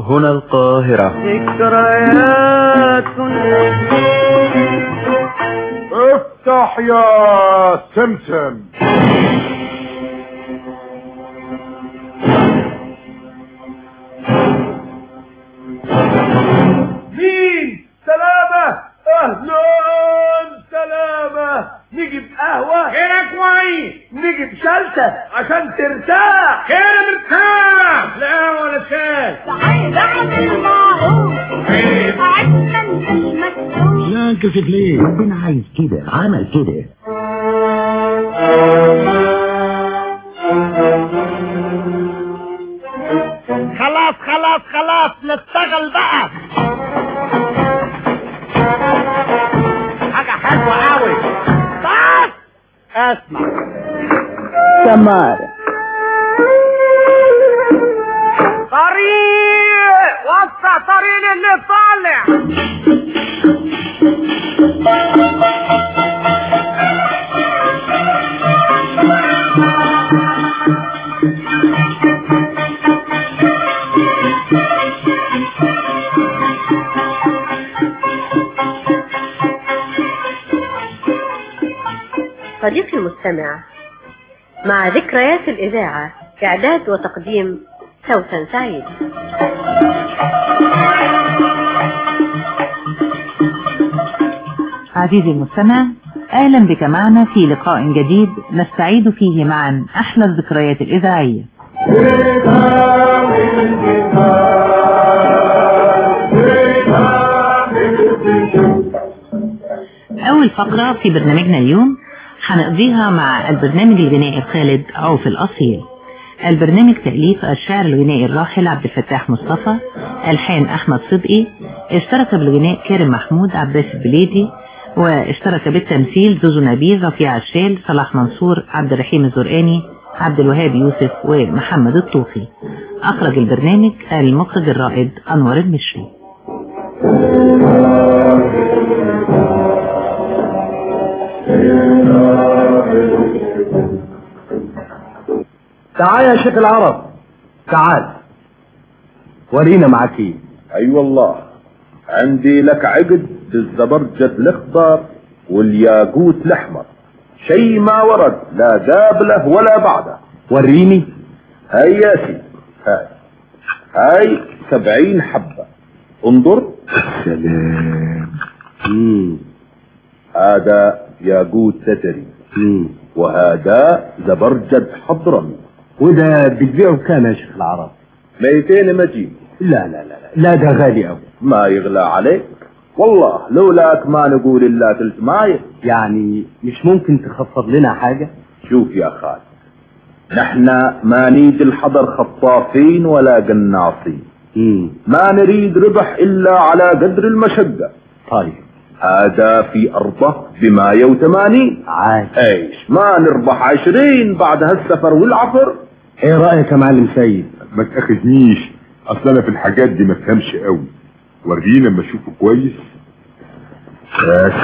هنا القاهرة ذكريات افتح يا سمسم مين سلامة اهلا سلامة نجيب قهوة خيرك كويس نجيب شلتة عشان ترتاح خير مرتاح لا ولا شاي تعال اعمل معروف عدنا المكتوب لا انكسف ليه ربنا عايز كده عمل كده خلاص خلاص خلاص نشتغل بقى حاجة حلوة قوي بس اسمع سمار طريق وسع طريق اللي طالع صديقي المستمع مع ذكريات الإذاعة إعداد وتقديم سوسن سعيد عزيزي المستمع أهلا بك معنا في لقاء جديد نستعيد فيه معا أحلى الذكريات الإذاعية أول فقرة في برنامجنا اليوم هنقضيها مع البرنامج الغنائي الخالد عوف الأصيل البرنامج تأليف الشاعر الغنائي الراحل عبد الفتاح مصطفى ألحان أحمد صدقي اشترك بالغناء كارم محمود عباس البليدي واشترك بالتمثيل زوزو نبيل رفيع الشال صلاح منصور عبد الرحيم الزرقاني عبد الوهاب يوسف ومحمد الطوخي أخرج البرنامج المخرج الرائد أنور المشري تعال يا شيخ العرب تعال ورينا معاك ايه اي والله عندي لك عقد بالزبرجد الاخضر والياقوت الاحمر شيء ما ورد لا قابله ولا بعده وريني هاي يا سيدي هاي هاي سبعين حبة انظر سلام مم. هذا ياقوت ستري مم. وهذا زبرجد حضرمي وده بتبيعه بكام يا شيخ العرب 200 مجيب لا لا لا لا, لا ده غالي قوي ما يغلى عليك والله لولاك ما نقول الا تلت مايه يعني مش ممكن تخفض لنا حاجة شوف يا خالد نحن ما نيد الحضر خطافين ولا قناصين مم. ما نريد ربح الا على قدر المشقة طيب هذا في ارضه بماية وثمانين عاد ايش ما نربح عشرين بعد هالسفر والعفر ايه رأيك يا معلم سيد ما تاخذنيش اصل انا في الحاجات دي ما فهمش قوي وريني اما اشوفه كويس يا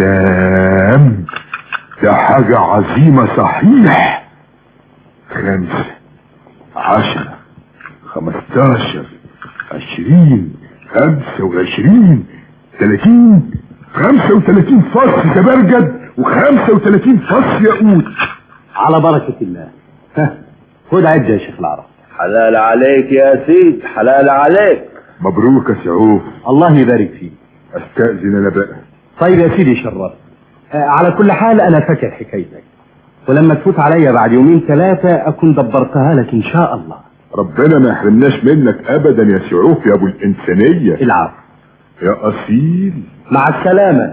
سلام ده حاجة عظيمة صحيح خمسة عشرة خمستاشر عشرين خمسة وعشرين تلاتين خمسة وتلاتين فص زبرجد وخمسة وتلاتين فص ياقوت على بركة الله ها خد عد يا شيخ العرب حلال عليك يا سيد حلال عليك مبروك يا سعوف الله يبارك فيك استأذن انا بقى طيب يا سيدي شرف آه على كل حال انا فاكر حكايتك ولما تفوت عليا بعد يومين ثلاثة اكون دبرتها لك ان شاء الله ربنا ما يحرمناش منك ابدا يا سعوف يا ابو الانسانية العفو يا اصيل مع السلامة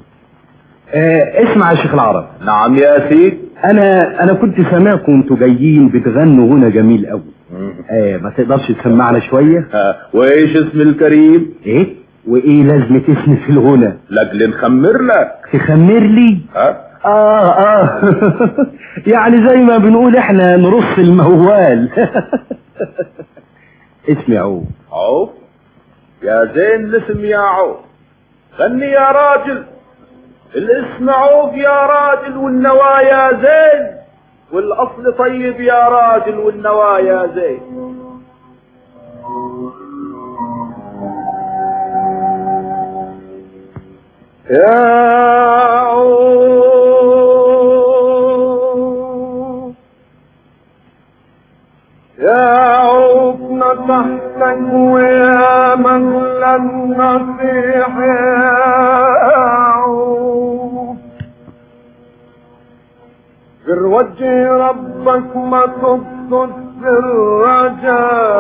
آه اسمع يا شيخ العرب نعم يا سيد انا انا كنت سامعكم وانتوا جايين بتغنوا غنى جميل قوي آه ما تقدرش تسمعنا شوية ها وايش اسم الكريم ايه وايه لازمة اسمي في الغنى لاجل نخمر لك تخمر لي ها اه اه يعني زي ما بنقول احنا نرص الموال اسمي عوف عوف يا زين الاسم يا عوف غني يا راجل الاسم عوف يا راجل والنوايا زين والاصل طيب يا راجل والنوايا زين يا عوف يا عوف نصحتك ويا مغلى النصيح يا عوف غير وجه ربك ما تبصد في الرجا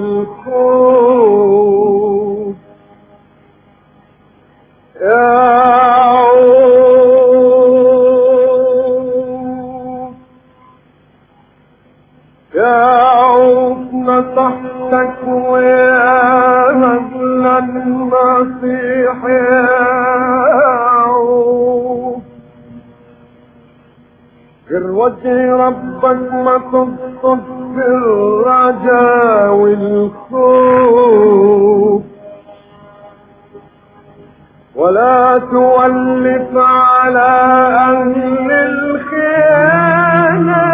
والخوف يا عوف يا عوف نصحتك ويا مغلى النصيح يا عوف غير وجه ربك ما تبصد في الرجا والخوف ولا تولف على أهل الخيانة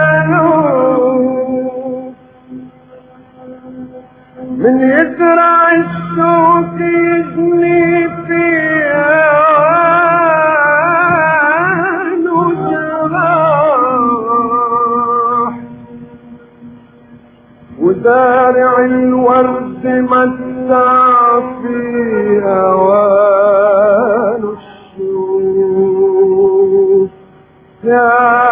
من يزرع الشوك يجني فيها جراح وزارع الورد متع في أوان الشوك يا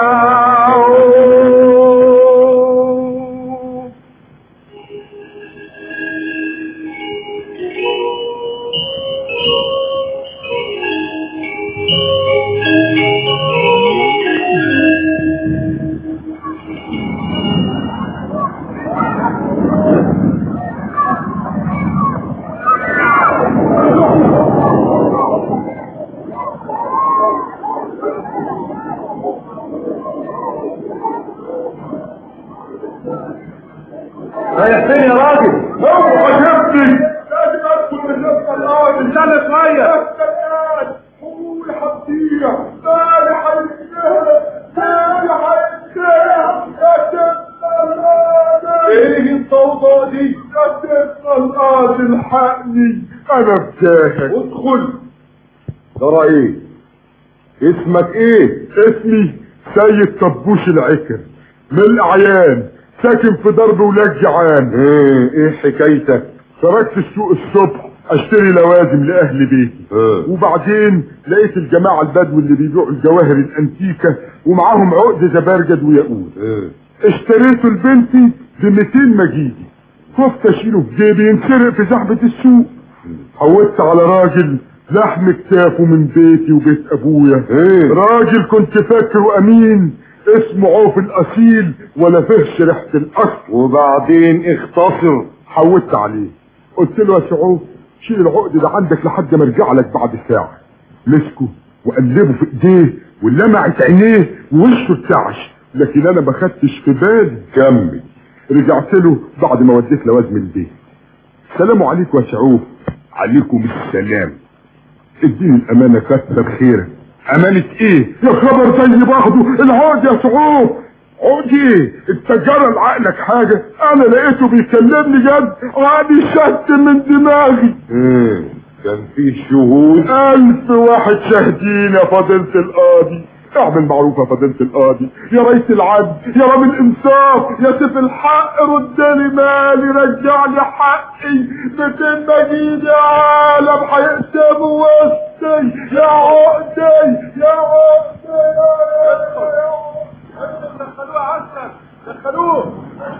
عود رايح فين يا راجل؟ اوعى شفتي لازم ادخل من نفس الارض استنى شوية قول حبيبي تاني حيتكهرب تاني حيتكهرب يا تبقى ايه الضوضاء دي؟ يا تبقى الارض الحقني انا بتاهك ادخل ترى ايه اسمك ايه اسمي سيد طبوش العكر من الاعيان ساكن في درب ولاد جعان ايه ايه حكايتك تركت السوق الصبح اشتري لوازم لاهل بيتي وبعدين لقيت الجماعه البدو اللي بيبيعوا الجواهر الانتيكه ومعاهم عقد زبرجد وياقوت اشتريته لبنتي ب 200 مجيدي خفت اشيله في جيبي ينسرق في زحمه السوق حودت على راجل لحم كتافه من بيتي وبيت ابويا ايه راجل كنت فاكره امين اسمه عوف الاصيل ولا فيهش ريحه الاصل وبعدين اختصر حودت عليه قلت له يا سعوف شيل العقد ده عندك لحد ما ارجع لك بعد ساعه مسكه وقلبه في ايديه ولمعت عينيه ووشه ارتعش لكن انا ما خدتش في بالي كمل رجعت له بعد ما وديت لوازم البيت السلام عليكم يا سعوف عليكم السلام اديني الامانه كتر خيرك امانه ايه يا خبر زي بعضه العقد يا سعوف عقد ايه انت جرى لعقلك حاجه انا لقيته بيكلمني جد وعقلي شت من دماغي ايه كان في شهود ألف واحد شاهدين يا فضيلة القاضي اعمل معروف يا فضيلة القاضي يا ريت العدل يا رب الانصاف يا سيف الحق ردلي مالي رجع لي حقي 200 مجيد يا عالم هيقسموا وسطي يا عقدي يا عقدي يا عقدي دخلوه عسل دخلوه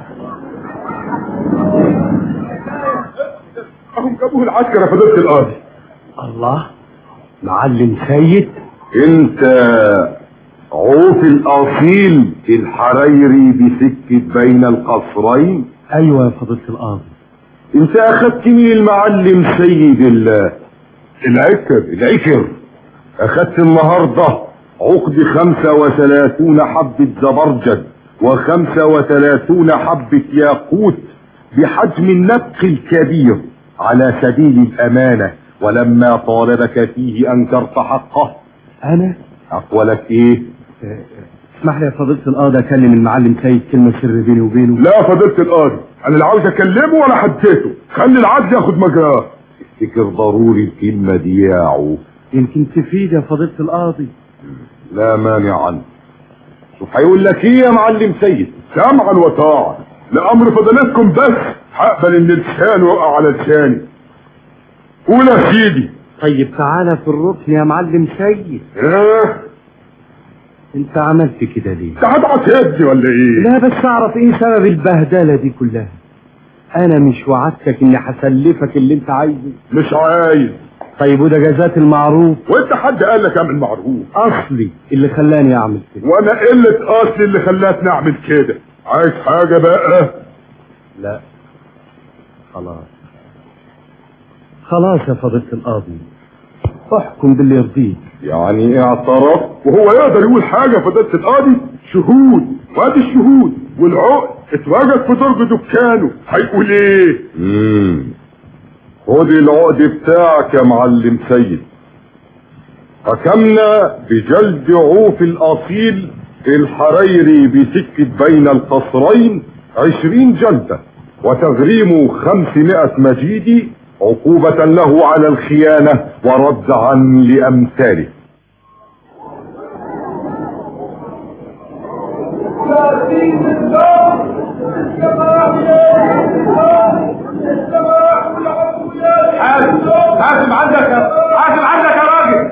اهم جابوه العسكر يا فضيلة القاضي الله معلم سيد انت عوف الاصيل الحريري بسكة بين القصرين ايوه يا فضيلة القاضي انت اخدت من المعلم سيد الله العكر العكر اخدت النهاردة عقد خمسة وثلاثون حبة زبرجد وخمسة وثلاثون حبة ياقوت بحجم النبق الكبير على سبيل الامانة ولما طالبك فيه انكرت حقه انا اقولك ايه اسمح لي يا فضيلة القاضي اكلم المعلم سيد كلمة سر بيني وبينه لا فضيلة القاضي انا اللي عاوز اكلمه ولا حديته خلي العدل ياخد مجراه افتكر ضروري الكلمة دي يا عوف يمكن تفيد يا فضيلة القاضي لا مانع عنه شوف هيقول لك ايه يا معلم سيد سمعا وطاعا لامر فضلتكم بس هقبل ان لسانه يقع على لساني قول يا سيدي طيب تعالى في الركن يا معلم سيد اه انت عملت كده ليه انت هتعط يدي ولا ايه لا بس اعرف ايه سبب البهدله دي كلها انا مش وعدتك اني هسلفك اللي انت عايزه مش عايز طيب وده جزات المعروف وانت حد قال لك اعمل معروف اصلي اللي خلاني اعمل كده وانا قلة اصلي اللي خلاتني اعمل كده عايز حاجة بقى لا خلاص خلاص يا فضيلة القاضي احكم باللي يرضيك يعني اعترف وهو يقدر يقول حاجة فضلت القاضي شهود وادي الشهود والعقد اتواجد في درج دكانه هيقول ايه امم خد العقد بتاعك يا معلم سيد حكمنا بجلد عوف الاصيل الحريري بسكة بين القصرين عشرين جلدة وتغريم خمسمائة مجيدي عقوبة له على الخيانة وردعا لأمثاله حاسب حاسب عندك يا حاسب عندك يا راجل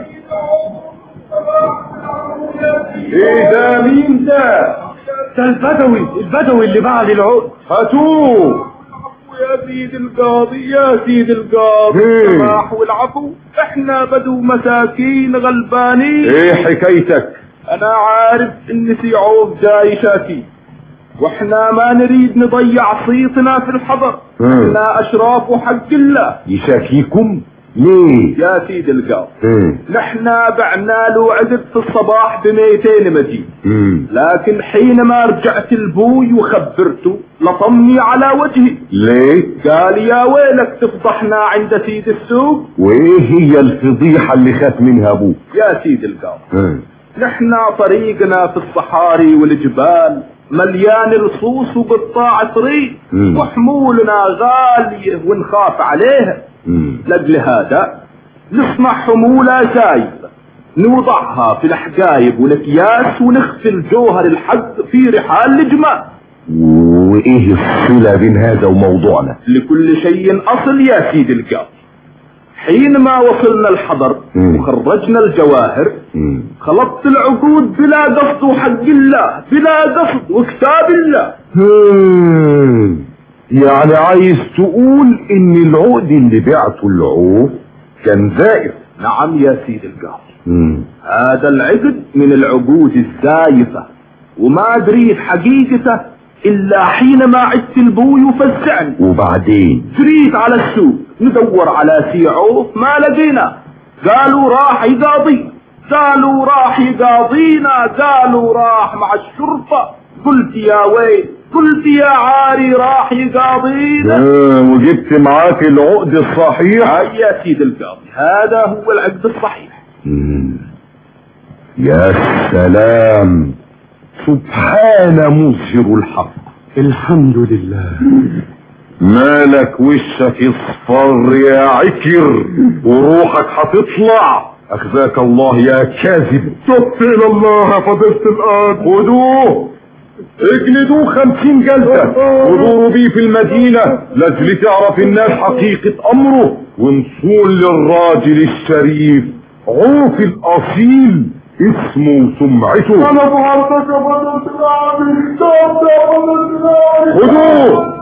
ايه ده مين ده ده البدوي البدوي اللي بعد العقد هاتوه يا سيد القاضي يا سيد القاضي إيه؟ السماح والعفو احنا بدو مساكين غلبانين ايه حكايتك انا عارف ان في عوف جاي شاكي واحنا ما نريد نضيع صيتنا في الحضر مم. احنا اشراف حق الله يشاكيكم ليه يا سيد القاضي مم. نحن بعنا له عقد في الصباح ب 200 مجيد مم. لكن حينما رجعت البوي وخبرته لطمني على وجهي ليه قال يا ويلك تفضحنا عند سيد السوق وايه هي الفضيحة اللي خاف منها ابوك يا سيد القاضي مم. نحن طريقنا في الصحاري والجبال مليان رصوص وقطاع طريق مم. وحمولنا غالية ونخاف عليها مم. لأجل هذا نصنع حمولة زايدة نوضعها في الحقايب والأكياس ونخفي الجوهر الحد في رحال الجمال وايه الصلة بين هذا وموضوعنا لكل شيء أصل يا سيدي القاضي حينما وصلنا الحضر مم. وخرجنا الجواهر مم. خلطت العقود بلا قصد وحق الله بلا قصد وكتاب الله مم. يعني عايز تقول ان العقد اللي بعته العوف كان زائف نعم يا سيدي القاضي مم. هذا العقد من العقود الزايفة وما دريت حقيقته إلا حينما عدت البوي وفزعني وبعدين جريت على السوق ندور على سيعوف ما لقينا قالوا راح يقاضي قالوا راح يقاضينا قالوا راح مع الشرطة قلت يا ويل قلت يا عاري راح يقاضينا آه وجبت معاك العقد الصحيح هاي يا سيد القاضي هذا هو العقد الصحيح مم. يا سلام سبحان مظهر الحق الحمد لله مالك وشك اصفر يا عكر وروحك هتطلع اخزاك الله يا كاذب تبت الى الله يا فضيلة القاضي خدوه اجلدوه خمسين جلدة ودوروا بيه في المدينة لاجل تعرف الناس حقيقة امره ونصول للراجل الشريف عوف الاصيل اسمه وسمعته انا بحرتك يا فضيلة القاضي خدوه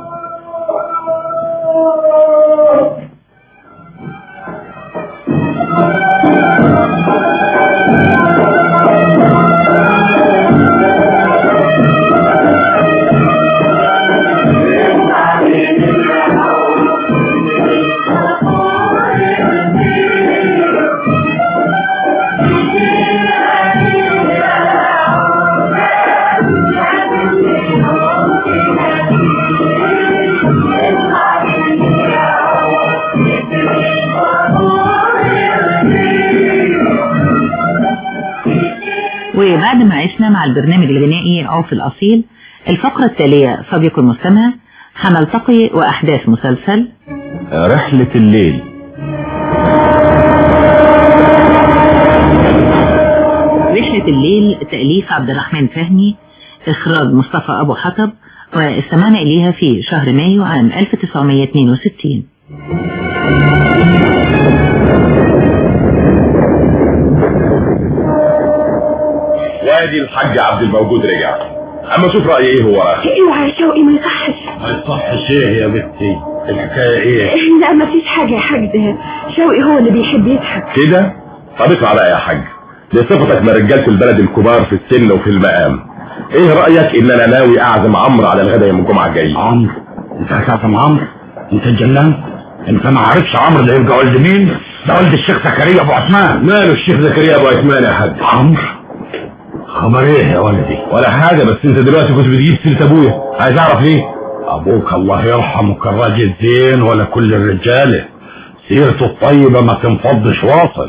وبعد ما عشنا مع البرنامج الغنائي عوف الأصيل الفقرة التالية صديق المستمع هنلتقي وأحداث مسلسل رحلة الليل رحلة الليل تأليف عبد الرحمن فهمي إخراج مصطفى أبو حطب واستمعنا إليها في شهر مايو عام 1962 وادي الحاج عبد الموجود رجع اما شوف رايي ايه هو اوعى يا شوقي ما يصحش ما يصحش ايه يا بنتي الحكايه ايه لا ما فيش حاجة يا حاج ده شوقي هو اللي بيحب يضحك كده طب اسمع بقى يا حاج دي صفتك من رجاله البلد الكبار في السن وفي المقام ايه رايك ان انا ناوي اعزم عمرو على الغدا يوم الجمعه الجاي عمرو انت هتعزم عمرو انت اتجننت انت ما عارفش عمرو ده يبقى ولد مين ده ولد الشيخ زكريا ابو عثمان ماله الشيخ زكريا ابو عثمان يا حاج عمرو خبر ايه يا ولدي ولا حاجه بس انت دلوقتي كنت بتجيب سيره ابويا عايز اعرف ليه ابوك الله يرحمه كان راجل زين ولا كل الرجاله سيرته الطيبه ما تنفضش واصل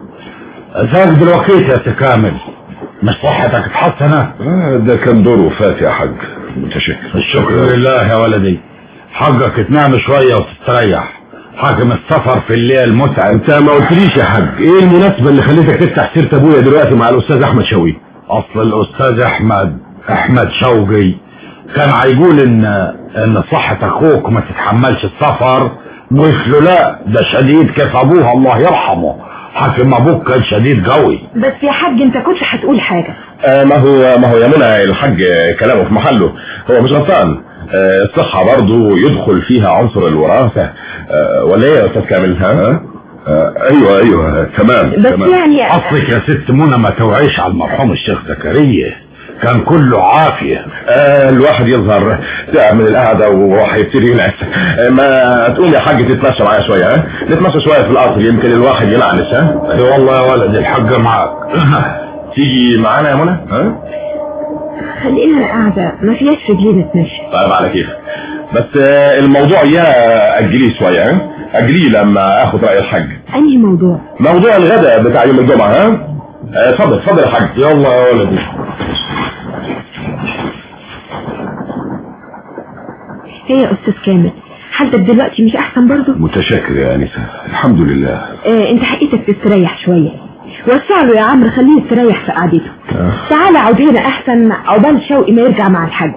ازاك دلوقتي يا تكامل مش صحتك اتحسنت آه ده كان دور وفاة يا حاج متشكر الشكر لله يا ولدي حقك تنام شويه وتستريح حاكم السفر في الليل متعب انت ما قلتليش يا حاج ايه المناسبه اللي خليتك تفتح سيره ابويا دلوقتي مع الاستاذ احمد شوقي اصل الاستاذ احمد احمد شوقي كان هيقول ان ان صحة اخوك ما تتحملش السفر قلت له لا ده شديد كيف ابوها الله يرحمه حاكم ابوك كان شديد قوي بس يا حاج انت كنت هتقول حاجة آه ما هو ما هو يا منى الحاج كلامه في محله هو مش غلطان آه الصحة برضه يدخل فيها عنصر الوراثة آه ولا ايه يا استاذ كامل ها؟ آه ايوه ايوه تمام بس تمام يعني اصلك يا ست منى ما توعيش على المرحوم الشيخ زكريا كان كله عافية آه الواحد يظهر تعب من القعدة وراح يبتدي ينعس آه ما تقوم يا حاج تتمشى معايا شوية ها نتمشى شوية في القطر يمكن الواحد ينعنس ها اي والله يا ولد الحاجة معاك تيجي معانا يا منى ها خلينا القعدة ما فيهاش رجلين نتمشى طيب على كيف بس آه الموضوع يا اجليه شوية ها اجليه لما اخد رأي الحاج انهي موضوع موضوع الغداء بتاع يوم الجمعة ها آه، اتفضل اتفضل يا حاج يلا يا ولدي ايه يا استاذ كامل حالتك دلوقتي مش احسن برضه متشكر يا انسة الحمد لله اه انت حقيقتك تستريح شوية وسع له يا عمرو خليه يستريح في قعدته تعالى عود هنا احسن عقبال شوقي ما يرجع مع الحاج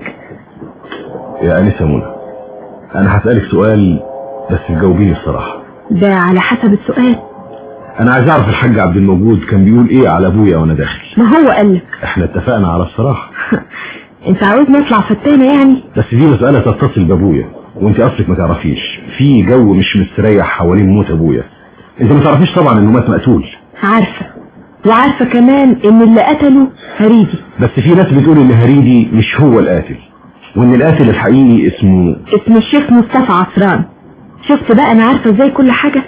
يا انسة منى انا هسألك سؤال بس تجاوبيني الصراحة ده على حسب السؤال انا عايز اعرف الحاج عبد الموجود كان بيقول ايه على ابويا وانا داخل ما هو قال لك احنا اتفقنا على الصراحة انت عاوزني اطلع فتانة يعني بس دي مسألة تتصل بابويا وانت اصلك ما تعرفيش في جو مش مستريح حوالين موت ابويا انت ما تعرفيش طبعا انه مات مقتول عارفة وعارفة كمان ان اللي قتله هريدي بس في ناس بتقول ان هريدي مش هو القاتل وان القاتل الحقيقي اسمه اسمه الشيخ مصطفى عصران شفت بقى انا عارفة ازاي كل حاجة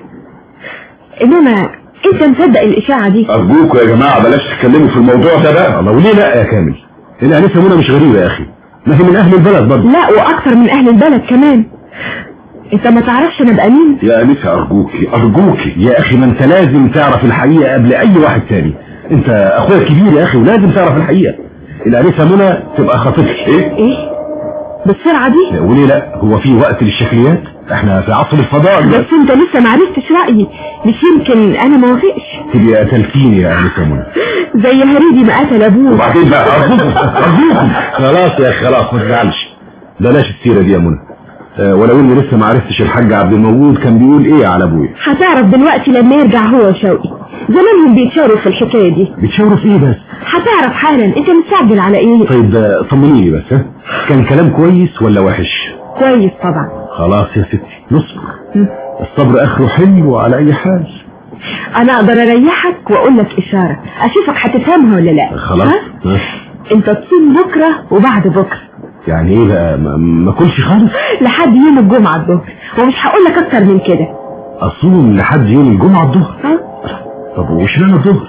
انما انت مصدق الاشاعة دي ارجوكوا يا جماعة بلاش تتكلموا في الموضوع ده بقى الله وليه لا يا كامل الانسة منى مش غريبة يا اخي ما هي من اهل البلد برضه لا واكثر من اهل البلد كمان انت ما تعرفش انا بقى مين يا انسة ارجوكي ارجوكي يا اخي ما انت لازم تعرف الحقيقة قبل اي واحد تاني انت اخويا الكبير يا اخي ولازم تعرف الحقيقة الانسة منى تبقى خطيبتي ايه ايه بالسرعة دي وليه لا هو في وقت للشكليات احنا في عصر الفضاء بس انت لسه ما عرفتش رأيي مش يمكن انا ما وافقش تبقى قتلتيني يا انسة منى زي هريدي ما قتل ابوه وبعدين بقى ارجوكم ارجوكم خلاص يا اخي خلاص ما تزعلش بلاش السيرة دي يا منى آه، ولو اني لسه ما عرفتش الحاج عبد الموجود كان بيقول ايه على ابويا هتعرف دلوقتي لما يرجع هو وشوقي زمانهم بيتشاوروا في الحكاية دي بتشاوروا في ايه بس هتعرف حالا انت مستعجل على ايه طيب آه، طمنيني بس ها كان كلام كويس ولا وحش كويس طبعا خلاص يا ستي نصبر الصبر اخره حلو على اي حال انا اقدر اريحك واقول لك اشارة اشوفك هتفهمها ولا لا خلاص ها؟ ها؟ انت تصوم بكرة وبعد بكرة يعني ايه بقى ما, ما كلش خالص لحد يوم الجمعة الظهر ومش هقول لك اكتر من كده اصوم لحد يوم الجمعة الظهر ها؟ طب واشمعنى الظهر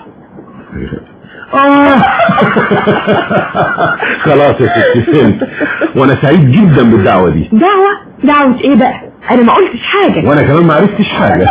اه خلاص يا ستي فهمت وانا سعيد جدا بالدعوة دي دعوة دعوة ايه بقى انا ما قلتش حاجة وانا كمان ما عرفتش حاجة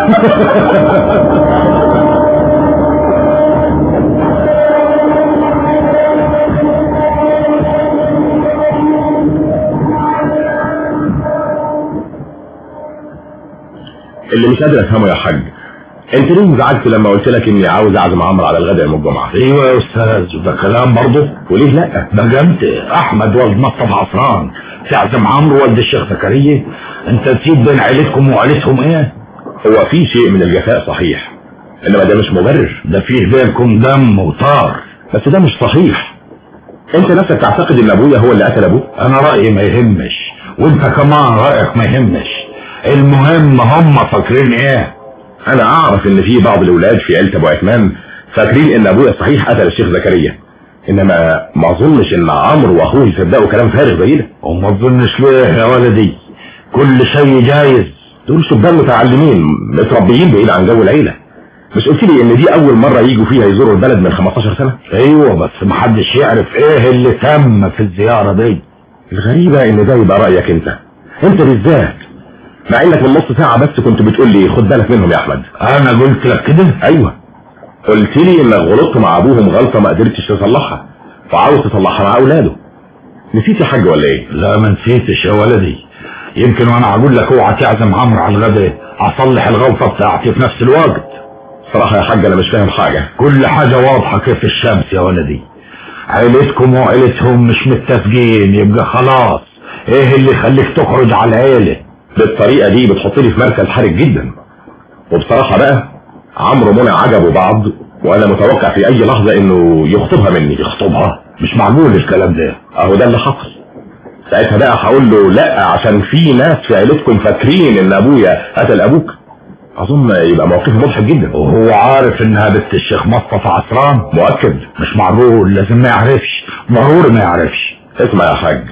اللي مش قادر افهمه يا حاج انت ليه انزعجت لما قلت لك اني عاوز اعزم عمرو على الغداء يوم الجمعه ايوه يا استاذ ده كلام برضه وليه لا ده انت احمد والد مصطفى عصران تعزم عمرو والد الشيخ زكريا انت تسيب بين عيلتكم وعيلتهم ايه هو في شيء من الجفاء صحيح انما ده مش مبرر ده فيه بينكم دم وطار بس ده مش صحيح انت نفسك تعتقد ان ابويا هو اللي قتل ابوه انا رايي ما يهمش وانت كمان رايك ما يهمش المهم هم فاكرين ايه انا اعرف ان في بعض الاولاد في عيله ابو عثمان فاكرين ان ابويا صحيح قتل الشيخ زكريا انما ما اظنش ان عمرو واخوه يصدقوا كلام فارغ زي ده وما تظنش ليه يا ولدي كل شيء جايز دول شبان متعلمين متربيين بعيد عن جو العيله مش قلت لي ان دي اول مره يجوا فيها يزوروا البلد من 15 سنه ايوه بس محدش يعرف ايه اللي تم في الزياره دي الغريبه ان ده يبقى رايك انت انت بالذات مع انك من نص ساعه بس كنت بتقول لي خد بالك منهم يا احمد انا قلت لك كده ايوه قلت لي انك غلطت مع ابوهم غلطه ما قدرتش تصلحها وعاوز تصلحها مع اولاده نسيت يا حاج ولا ايه لا ما نسيتش يا ولدي يمكن وانا اقول لك اوعى تعزم عمرو على الغداء اصلح الغلطه بتاعتي في نفس الوقت صراحه يا حاج انا مش فاهم حاجه كل حاجه واضحه كيف الشمس يا ولدي عيلتكم وعيلتهم مش متفقين يبقى خلاص ايه اللي يخليك تخرج على العيله بالطريقه دي بتحطني في مركز حرج جدا وبصراحه بقى عمرو منى عجبوا بعض وانا متوقع في اي لحظه انه يخطبها مني يخطبها مش معقول الكلام ده اهو ده اللي حصل ساعتها بقى هقول له لا عشان في ناس في عيلتكم فاكرين ان ابويا قتل ابوك اظن يبقى موقفه مضحك جدا وهو عارف انها بنت الشيخ مصطفى عصران مؤكد مش معقول لازم ما يعرفش ضروري ما يعرفش اسمع يا حاج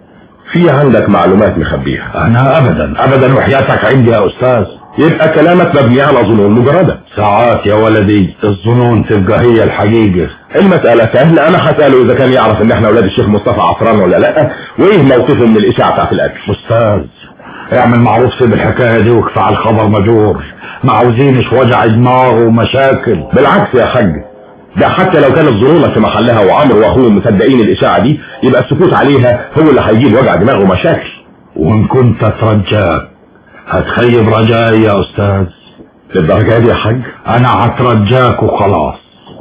في عندك معلومات مخبيها انا ابدا ابدا وحياتك عندي يا استاذ يبقى كلامك مبني على ظنون مجرده ساعات يا ولدي الظنون تبقى هي الحقيقه المسألة سهلة أنا هسأله إذا كان يعرف إن إحنا أولاد الشيخ مصطفى عصران ولا لأ وإيه موقفه من الإشاعة بتاعت الأكل استاذ اعمل معروف سيب الحكايه دي واكفى الخبر مجور ما عاوزينش وجع دماغ ومشاكل بالعكس يا حاج ده حتى لو كانت ظنونك في محلها وعمرو واخوه مصدقين الاشاعه دي يبقى السكوت عليها هو اللي هيجيب وجع دماغ ومشاكل وان كنت اترجاك هتخيب رجائي يا استاذ للدرجه دي يا حاج انا هترجاك وخلاص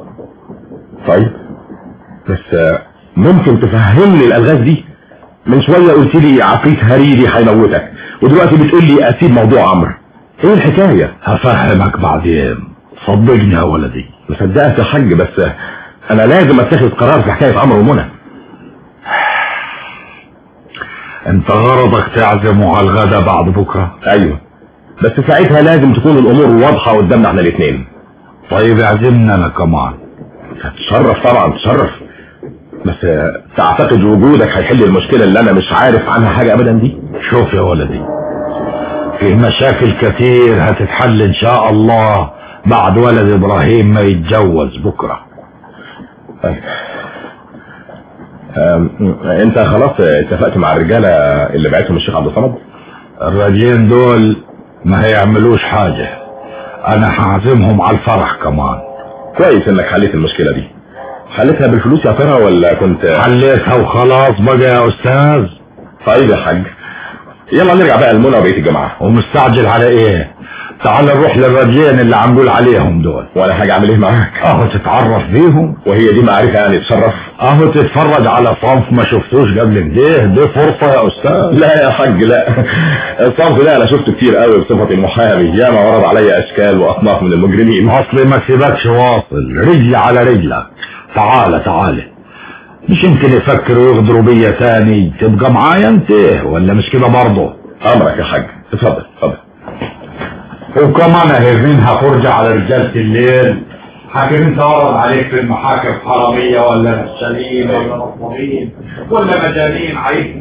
طيب بس ممكن تفهمني الالغاز دي من شويه قلت لي عفريت هريري هيموتك ودلوقتي بتقول لي اسيب موضوع عمرو ايه الحكايه هفهمك بعدين صدقني يا ولدي مصدقك يا حاج بس انا لازم اتخذ قرار في حكايه عمرو ومنى انت غرضك تعزمه على الغدا بعد بكره ايوه بس ساعتها لازم تكون الامور واضحه قدامنا احنا الاثنين طيب اعزمنا انا كمان تشرف طبعا تشرف بس تعتقد وجودك هيحل المشكله اللي انا مش عارف عنها حاجه ابدا دي شوف يا ولدي في مشاكل كتير هتتحل ان شاء الله بعد ولد ابراهيم ما يتجوز بكره طيب انت خلاص اتفقت مع الرجاله اللي بعتهم الشيخ عبد الصمد الراجلين دول ما هيعملوش حاجه انا هعزمهم على الفرح كمان كويس انك حليت المشكله دي حلتها بالفلوس يا ترى ولا كنت حليتها وخلاص بقى يا استاذ طيب يا حاج يلا نرجع بقى لمنى وبقيه الجماعه ومستعجل على ايه تعال نروح للرجلين اللي عم نقول عليهم دول ولا حاجه اعمل ايه معاك اهو تتعرف بيهم وهي دي معرفه يعني تشرف اهو تتفرج على صنف ما شفتوش قبل كده دي فرصه يا استاذ لا يا حاج لا الصنف ده انا شفته كتير قوي بصفتي محامي ياما ورد عليا اشكال واصناف من المجرمين اصلي ما سيبكش واصل رجل على رجلك تعالى تعالى مش يمكن يفكروا يغدروا بيا تاني تبقى معايا انت ولا مش كده برضه امرك يا حاج اتفضل اتفضل وكمان اهي منها فرجة على رجالة الليل حاكم انت ورد عليك في المحاكم حرامية ولا نشالين ولا مطمئين ولا مجانين عايز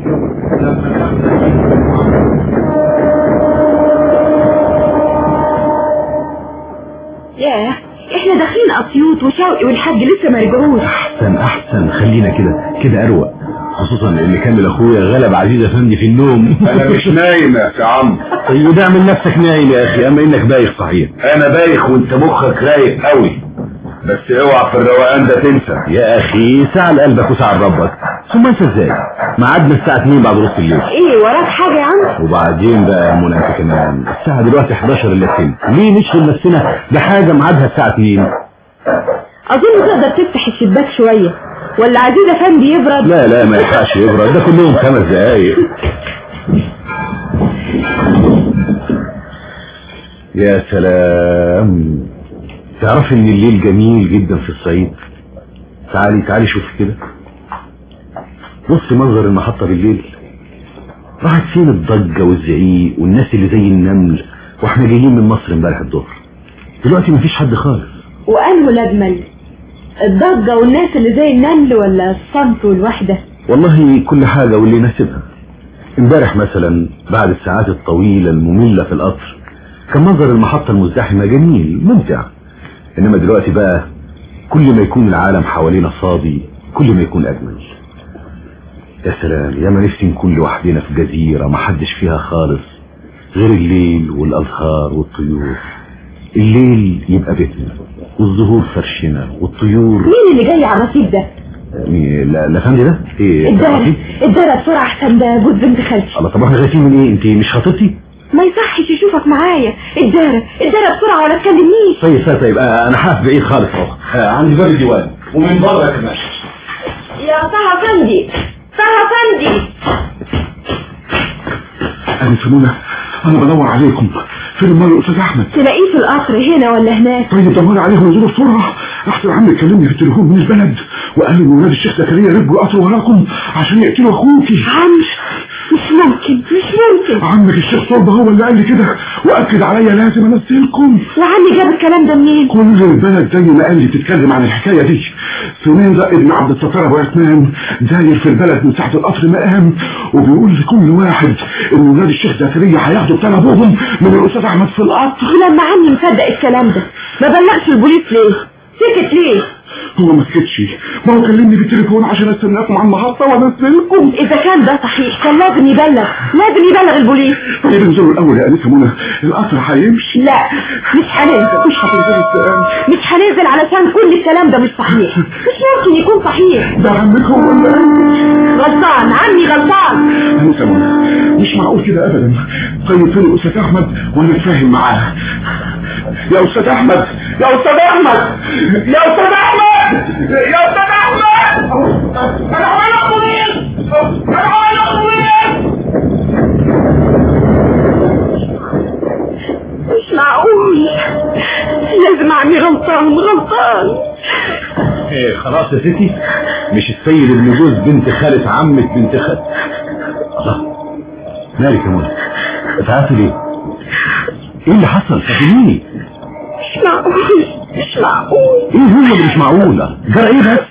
ياه احنا داخلين اسيوط وشوقي والحاج لسه ما رجعوش احسن احسن خلينا كده كده اروق خصوصا اللي كان لاخويا غلب عزيز افندي في النوم انا مش نايم يا عم طيب ده اعمل نفسك نايم يا اخي اما انك بايخ صحيح انا بايخ وانت مخك رايق قوي بس اوعى في الروقان ده تنسى يا اخي ساعة لقلبك وساعة لربك ثم انسى ازاي ميعادنا الساعة 2 بعد نص الليل ايه وراك حاجة يا عم وبعدين بقى يا منى انت كمان الساعة دلوقتي 11 الا 2 ليه نشغل نفسنا بحاجة ميعادها الساعة 2 اظن تقدر تفتح الشباك شوية ولا عزيز افندي يبرد لا لا ما ينفعش يبرد ده كلهم خمس دقايق يا سلام تعرف ان الليل جميل جدا في الصعيد تعالي تعالي شوف كده بص منظر المحطة بالليل راحت فين الضجة والزعيق والناس اللي زي النمل واحنا جايين من مصر امبارح الظهر دلوقتي مفيش حد خالص وانه الاجمل الضجة والناس اللي زي النمل ولا الصمت والوحدة والله كل حاجة واللي يناسبها امبارح مثلا بعد الساعات الطويلة المملة في القطر كان منظر المحطة المزدحمة جميل ممتع انما دلوقتي بقى كل ما يكون العالم حوالينا فاضي كل ما يكون اجمل يا سلام يا ما نفسي نكون لوحدنا في جزيرة ما حدش فيها خالص غير الليل والازهار والطيور الليل يبقى بيتنا والزهور فرشنا والطيور مين اللي جاي على الرصيف ده مين لا لا فندي ده ايه الدارة الدارة بسرعة احسن ده جوز بنت خالتي الله طب احنا خايفين من ايه انت مش خطيبتي ما يصحش يشوفك معايا الدارة الدارة بسرعة ولا تكلمنيش طيب طيب طيب آه انا حاسس بعيد خالص اهو آه عندي باب الديوان ومن بره كمان يا طه فندي طه فندي انا سمونة انا بدور عليكم فين المال الاستاذ احمد تلاقيه في القصر هنا ولا هناك طيب دور عليهم ونزلوا بسرعه احسن عمي كلمني في التليفون من البلد وقال لي ان ولاد الشيخ زكريا ركبوا القطر وراكم عشان يقتلوا اخوكي عم مش ممكن مش ممكن عمك الشيخ صلبة هو اللي قال لي كده واكد عليا لازم انزلكم وعمي جاب الكلام ده منين كل البلد زي ما قال لي تتكلم عن الحكايه دي سنين ده ابن عبد الستار ابو عثمان داير في البلد من ساعه القطر ما قام وبيقول لكل واحد ان ولاد الشيخ زكريا هياخدوا بتاع ابوهم من الاستاذ احمد في القطر ولما عمي مصدق الكلام ده ما بلغش البوليس ليه سكت ليه هو ما سكتش ما هو كلمني في التليفون عشان استناكم على المحطه وانزلكم اذا كان ده صحيح كان لازم يبلغ لازم يبلغ البوليس طيب انزلوا الاول يا انسه منى القطر هيمشي لا مش هننزل مش هتنزلوا ازاي مش هننزل علشان كل الكلام ده مش صحيح مش ممكن يكون صحيح ده عمكم ولا ايه غلطان عمي غلطان انسه منى مش معقول كده ابدا طيب فين الاستاذ احمد وانا اتفاهم معاه يا استاذ احمد يا استاذ احمد يا استاذ احمد يا استاذ احمد انا عمال اخويا انا عمال اخويا مش معقول لازم عمي غلطان غلطان ايه خلاص يا ستي مش السيد ابن جوز بنت خالة عمك بنت خالة الله مالك يا منى اتعافي ليه ايه اللي حصل فهميني مش معقول مش معقول ايه هو اللي مش معقول جرى ايه بس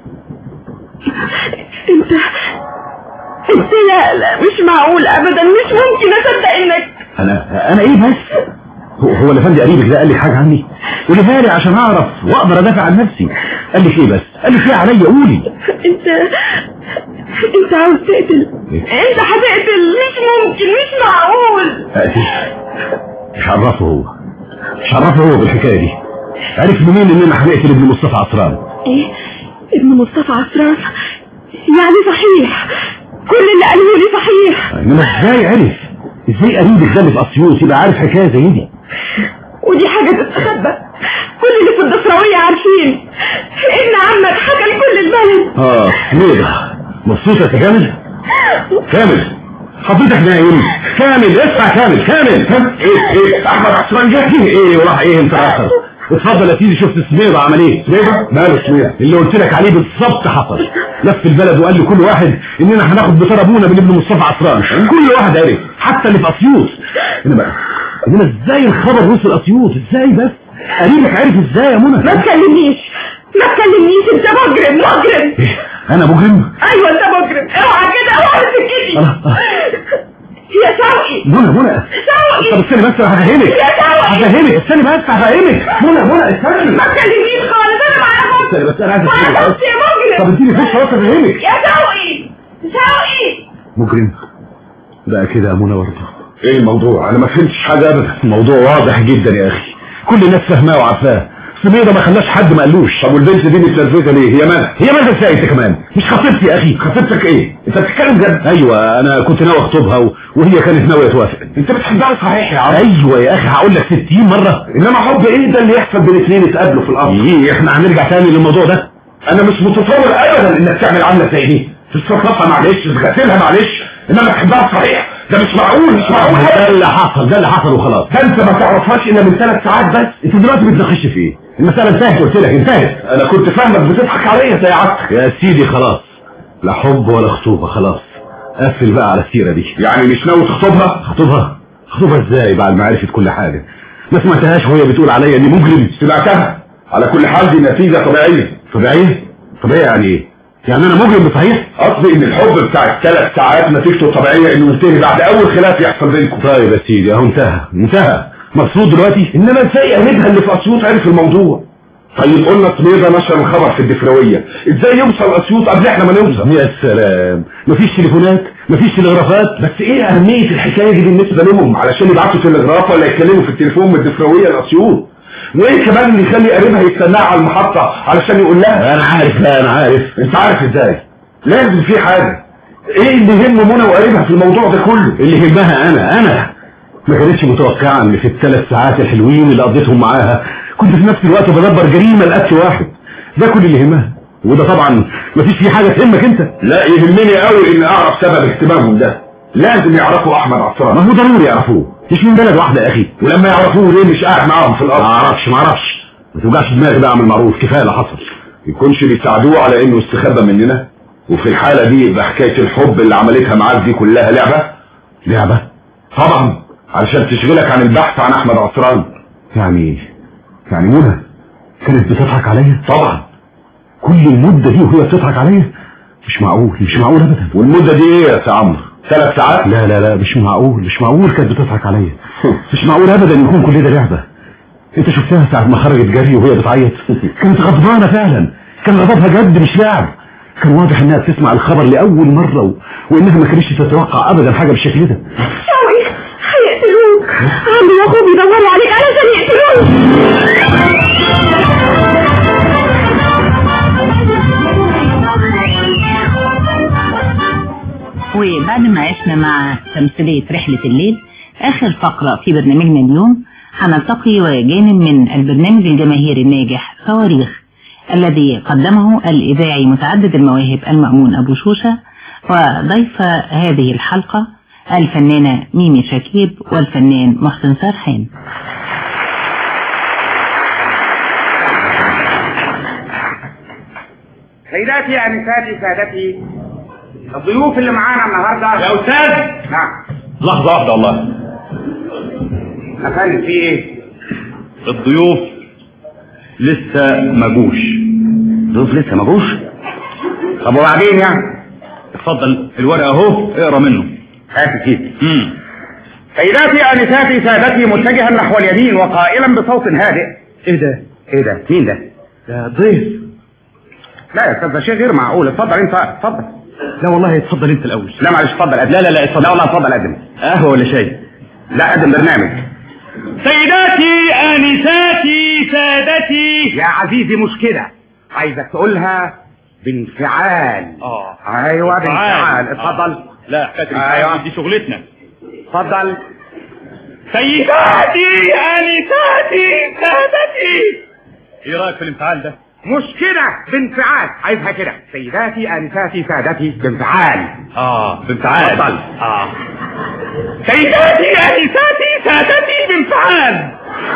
انت انت لا لا مش معقول ابدا مش ممكن اصدق انك انا انا ايه بس هو هو اللي فندي قريبك ده قال لك حاجه عني قوليها لي عشان اعرف واقدر ادافع عن نفسي قال لك ايه بس قال لك ايه عليا قولي انت انت عاوز تقتل انت هتقتل مش ممكن مش معقول اقتل مش عرفه هو مش عرفه هو بالحكايه دي عرف منين اننا هنقتل ابن مصطفى عصران ايه ابن مصطفى عصران يعني صحيح كل اللي قالوه لي صحيح انما ازاي عرف ازاي قريبك ده اللي في اسيوط يبقى عارف حكايه زي دي ودي حاجه تستخبى كل اللي في الدفراويه عارفين ان عمك حكى لكل البلد اه نقدر مبسوطه يا كامل كامل حضرتك نايم كامل اسمع كامل كامل ايه ايه احمد عصران جه ايه وراح ايه انت اخر اتفضل يا سيدي شفت سميرة عمل ايه سميرة ماله سميرة اللي قلت لك عليه بالظبط حصل لف البلد وقال لكل واحد اننا هناخد بطار ابونا من ابن مصطفى عصران كل واحد عرف حتى اللي في اسيوط انما انما ازاي الخبر وصل اسيوط ازاي بس قريبك عرف ازاي يا منى ما تكلمنيش ما تكلمنيش انت مجرم مجرم إيه؟ انا مجرم ايوه انت مجرم اوعى كده اوعى سكتي يا شوقي منى منى شوقي طب استني بس هفهمك يا شوقي هفهمك استني بس هفهمك منى منى استني ما تكلمنيش خالص انا معايا استني بس انا عايز معايا افهمك يا مجرم طب اديني فرصه بس افهمك يا شوقي شوقي مجرم بقى كده يا منى برضه ايه الموضوع انا ما فهمتش حاجه ابدا الموضوع واضح جدا يا اخي كل الناس فاهماه وعارفاه سميرة ما خلاش حد ما قالوش طب والبنت دي متلفزه ليه هي مالها هي ماذا ازاي انت كمان مش خطيبتي يا اخي خطيبتك ايه انت بتتكلم جد ايوه انا كنت ناوي اخطبها و... وهي كانت ناويه توافق انت بتحبها صحيح يا عم ايوه يا اخي هقول لك 60 مره انما حب ايه ده اللي يحصل بين اتنين يتقابلوا في الارض ايه احنا هنرجع تاني للموضوع ده انا مش متصور ابدا انك تعمل عامله زي دي تستخلصها معلش تغسلها معلش انما تحبها صحيح ده مش معقول مش معقول ده اللي حصل ده اللي حصل وخلاص ده انت ما تعرفهاش الا من ثلاث ساعات بس انت دلوقتي بتناقش في ايه المساله انتهت قلت لك انتهت انا كنت فاهمك بتضحك عليا زي عادتك يا سيدي خلاص لا حب ولا خطوبه خلاص قفل بقى على السيره دي يعني مش ناوي تخطبها خطوبها خطوبها ازاي بعد ما عرفت كل حاجه ما سمعتهاش وهي بتقول عليا اني مجرم سمعتها على كل حال دي نتيجه طبيعيه طبيعيه طبيعيه يعني ايه يعني انا مجرم بصحيح قصدي ان الحب بتاع الثلاث ساعات نتيجته طبيعيه انه ينتهي بعد اول خلاف يحصل بينكم طيب يا سيدي اهو انتهى انتهى مبسوط دلوقتي انما ازاي اهدها اللي في اسيوط عرف الموضوع طيب قلنا سميرة نشر الخبر في الدفروية ازاي يوصل اسيوط قبل احنا ما نوصل يا سلام مفيش تليفونات مفيش تلغرافات بس ايه اهمية الحكاية دي بالنسبة لهم علشان يبعتوا تلغراف ولا يتكلموا في التليفون من الدفروية لاسيوط وايه كمان اللي يخلي قريبها يستناها على المحطة علشان يقول لها انا عارف لا انا عارف انت عارف ازاي لازم في حاجة ايه اللي يهم منى وقريبها في الموضوع ده كله اللي يهمها انا انا ما كانتش متوقعة ان في الثلاث ساعات الحلوين اللي قضيتهم معاها كنت في نفس الوقت بدبر جريمة لقتل واحد ده كل اللي يهمها وده طبعا مفيش فيه حاجة تهمك انت لا يهمني قوي ان اعرف سبب اهتمامهم ده لازم يعرفوا احمد عصران ما هو ضروري يعرفوه مش من بلد واحدة يا اخي ولما يعرفوه ليه مش قاعد معاهم في الارض ما اعرفش ما اعرفش ما توجعش دماغي بقى اعمل معروف كفايه اللي حصل يكونش بيساعدوه على انه استخبى مننا وفي الحالة دي يبقى حكاية الحب اللي عملتها معاك دي كلها لعبة لعبة طبعا علشان تشغلك عن البحث عن احمد عصران يعني يعني منى كانت بتضحك عليا طبعا كل المدة دي وهي بتضحك عليا مش معقول مش معقول ابدا والمدة دي ايه يا سي عمرو ثلاث ساعات لا لا لا مش معقول مش معقول كانت بتضحك عليا مش معقول ابدا يكون كل ده لعبة انت شفتها ساعة ما خرجت جري وهي بتعيط كانت غضبانة فعلا كان غضبها جد مش لعب كان واضح انها بتسمع الخبر لأول مرة و... وانها ما كانتش تتوقع ابدا حاجة بالشكل ده شوقي هيقتلوك عمي واخوه بيدوروا عليك علشان يقتلوك وبعد ما عشنا مع تمثيلية رحلة الليل آخر فقرة في برنامجنا اليوم هنلتقي وجانب من البرنامج الجماهيري الناجح صواريخ الذي قدمه الإذاعي متعدد المواهب المأمون أبو شوشة وضيف هذه الحلقة الفنانة ميمي شكيب والفنان محسن سرحان سيداتي انساتي سادتي الضيوف اللي معانا النهارده يا استاذ نعم لحظة واحدة والله افندم في ايه؟ الضيوف لسه ما جوش ضيوف لسه ما جوش؟ طب وبعدين يعني؟ اتفضل الورقة اهو اقرا منه هات كده امم سيداتي انساتي سادتي متجها نحو اليمين وقائلا بصوت هادئ ايه ده ايه ده؟ مين ده؟ ده ضيف لا يا استاذ ده شيء غير معقول اتفضل انت اتفضل لا والله اتفضل انت الاول لا معلش اتفضل قدم لا لا لا اتفضل لا والله اتفضل قدم قهوه ولا شاي لا قدم برنامج سيداتي انساتي سادتي يا عزيزي مش كده عايزك تقولها بانفعال اه ايوه بانفعال اتفضل لا حكاية أيوة. الانفعال دي شغلتنا اتفضل سيداتي انساتي سادتي ايه رايك في الانفعال ده مش كده بانفعال عايزها كده سيداتي انساتي سادتي بانفعال اه بانفعال اتفضل. اه سيداتي انساتي سادتي بانفعال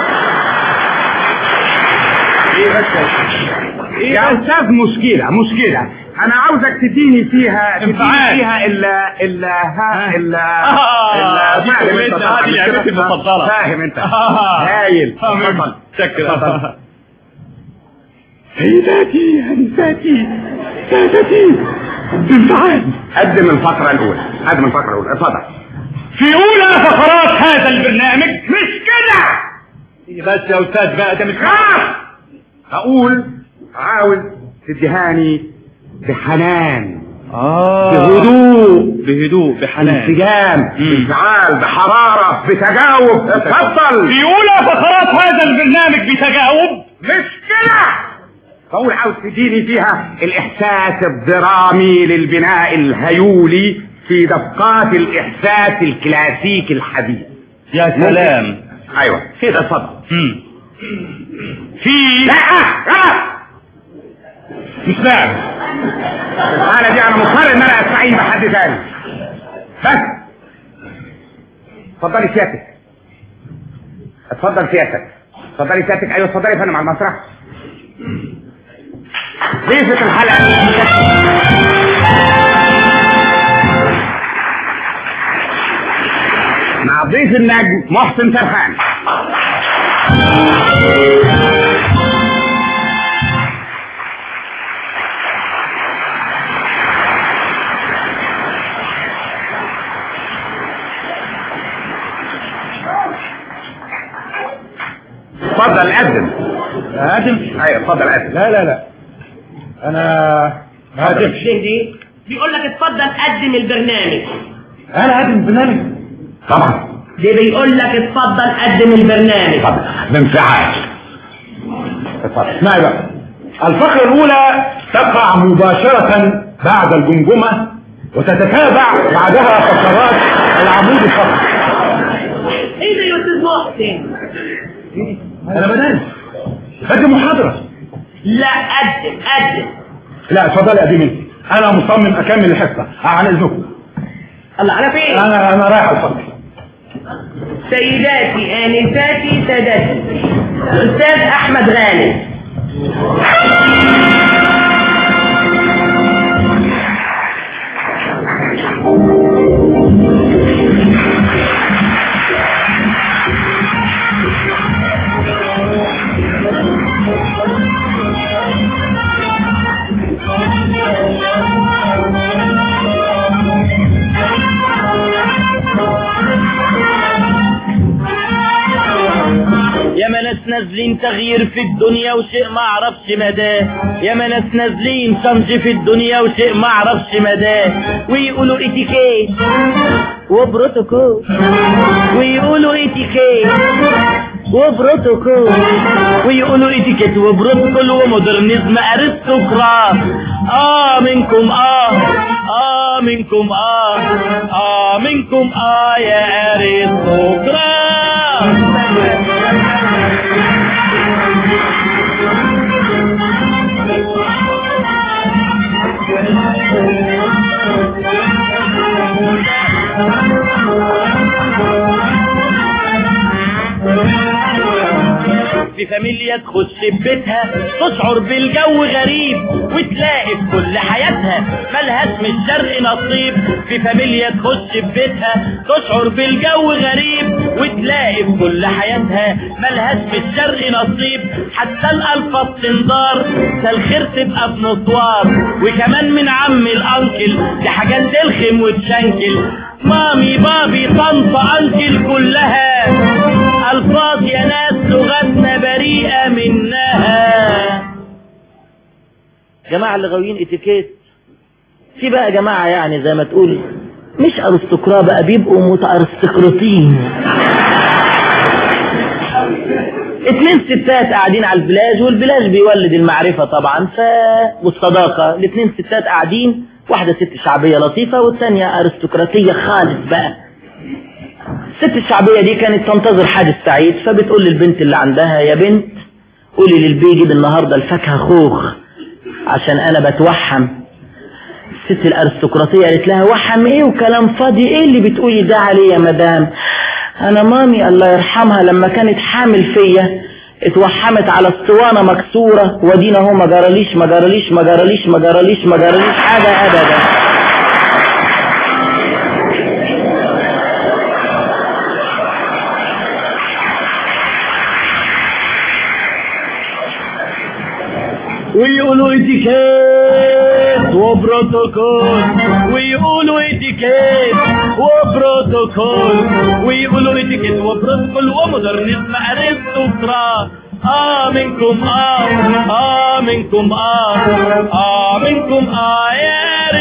ايه بس يا استاذ مشكلة مشكلة انا عاوزك تديني فيها تديني انفعال. فيها الا الا ها الا آه، دي فاهم انت شغلتنا، طبعاً دي مش لعبتي كده؟ المفضلة. فاهم انت آه. هايل آه، اتفضل شكرا اتفضل. سيداتي انساتي سادتي بانفعال قدم الفقرة الأولى قدم الفقرة الأولى اتفضل في اولى فقرات هذا البرنامج مش كده بس يا استاذ بقى ده مش خلاص أقول عاوز تديهاني بحنان اه بهدوء بهدوء بحنان بانسجام بانفعال بحرارة بتجاوب اتفضل في اولى فقرات هذا البرنامج بتجاوب مش بقول عاوز تديني فيها الاحساس الدرامي للبناء الهيولي في دفقات الاحساس الكلاسيكي الحديث يا سلام ايوه كده اتفضل في لا غلط مش فاهم الحالة دي انا مضطر ان انا استعين بحد تاني بس اتفضلي سيادتك اتفضل سيادتك اتفضلي سيادتك ايوه اتفضلي يا فندم على المسرح ضيفة الحلقة مع ضيف النجم محسن سرحان اتفضل قدم هادم ايوه اتفضل قدم لا لا لا انا هادم دي بيقول لك اتفضل قدم البرنامج انا هادم البرنامج طبعا دي بيقول لك اتفضل قدم البرنامج طبعا بانفعال اتفضل اسمعي بقى الفقرة الأولى تقع مباشرة بعد الجمجمة وتتتابع بعدها فقرات العمود الفقري ايه ده يا استاذ محسن أنا بدرس بدي محاضرة لا قدم قدم لا اتفضلي قديم انت أنا مصمم أكمل الحصة عن إذنكم الله على فين أنا أنا رايح الفقر سيداتي آنساتي سادتي الأستاذ أحمد غالب يا ما ناس نازلين تغيير في الدنيا وشيء ما اعرفش مداه يا ما ناس نازلين شمج في الدنيا وشيء ما اعرفش مداه ويقولوا اتيكيت وبروتوكول ويقولوا اتيكيت وبروتوكول ويقولوا اتيكيت وبروتوكول ومودرنزم ارستقراط اه منكم اه اه منكم اه اه منكم اه يا ارستقراط في فاميليا تخش ببيتها تشعر بالجو غريب وتلاقي في كل حياتها ملهاش من الشرق نصيب في فاميليا تخش ببيتها تشعر بالجو غريب وتلاقي في كل حياتها ملهاش في الشرق نصيب حتى الألفاظ تنضار ده الخير تبقى بنطوار وكمان من عم الأنكل دي حاجات تلخم وتشنكل مامي بابي طنطا أنكل كلها ألفاظ يا ناس لغتنا بريئة منها جماعة اللي غاويين اتيكيت في بقى جماعة يعني زي ما تقول مش ارستقراء بقى بيبقوا متارستقراطين اتنين ستات قاعدين على البلاج والبلاج بيولد المعرفة طبعا ف والصداقة الاتنين ستات قاعدين واحدة ست شعبية لطيفة والتانية ارستقراطية خالص بقى الست الشعبية دي كانت تنتظر حادث سعيد فبتقول للبنت اللي عندها يا بنت قولي للبي جيب النهاردة الفاكهة خوخ عشان انا بتوحم الست الارستقراطية قالت لها وحم ايه وكلام فاضي ايه اللي بتقولي ده عليه يا مدام انا مامي الله يرحمها لما كانت حامل فيا اتوحمت على اسطوانة مكسورة ودينا هو ما جراليش ما جراليش ما جراليش ما جراليش ما جراليش حاجة ابدا ويقولوا اتيكيت وبروتوكول ويقولوا اتيكيت وبروتوكول ويقولوا اتيكيت وبروتوكول ومودرنزم ارستقراط اه منكم اه اه منكم اه اه منكم اه يا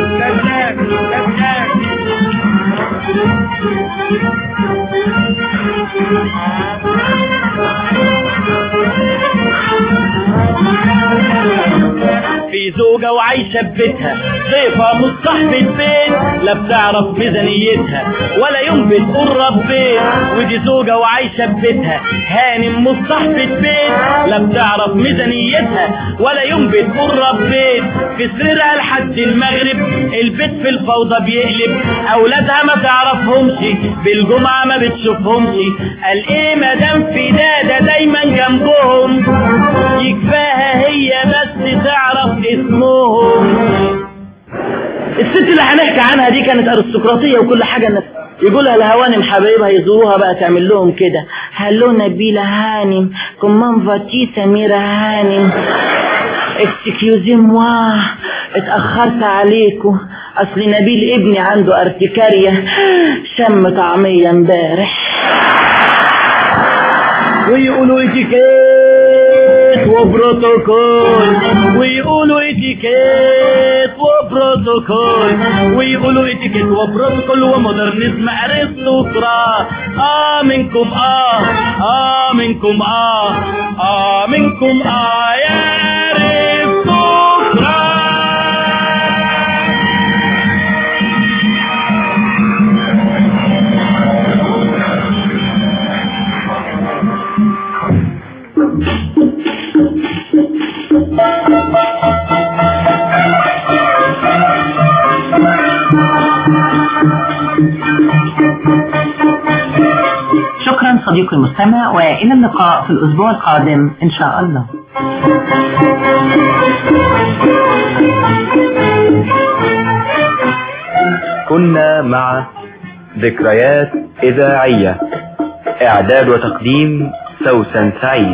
ارستقراط في زوجة وعايشة ببيتها ضيفة مش صاحبة بيت لا بتعرف ميزانيتها ولا يوم بتقول ربيت ودي زوجة وعايشة ببيتها هانم مش صاحبة بيت لا بتعرف ميزانيتها ولا يوم بتقول ربيت في سريرها لحد المغرب البيت في الفوضى بيقلب اولادها ما تعرفهمش بالجمعة ما بتشوفهمش قال ايه مدام في دادة دايما جنبهم يكفاها هي بس تعرف اسمهم الست اللي هنحكي عنها دي كانت ارستقراطيه وكل حاجه الناس يقولها لهوانم حبايبها يزوروها بقى تعمل لهم كده هلو نبيلة هانم كمان فاتي سميرة هانم اكسكيوزي موا اتأخرت عليكم اصل نبيل ابني عنده ارتكارية شم طعمية امبارح ويقولوا اتيكيت وبروتوكول ويقولوا اتيكيت وبروتوكول ويقولوا اتيكيت وبروتوكول ومودرنزم ارستقراط اه منكم اه اه منكم اه اه منكم اه يا ارستقراط شكرا صديقي المستمع وإلى اللقاء في الأسبوع القادم إن شاء الله كنا مع ذكريات إذاعية إعداد وتقديم سوسن سعيد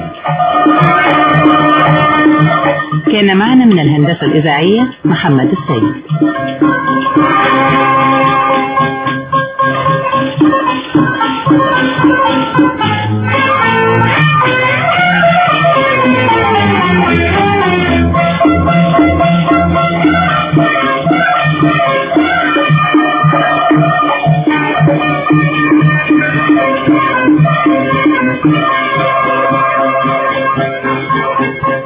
كان معنا من الهندسة الإذاعية محمد السيد Thank you.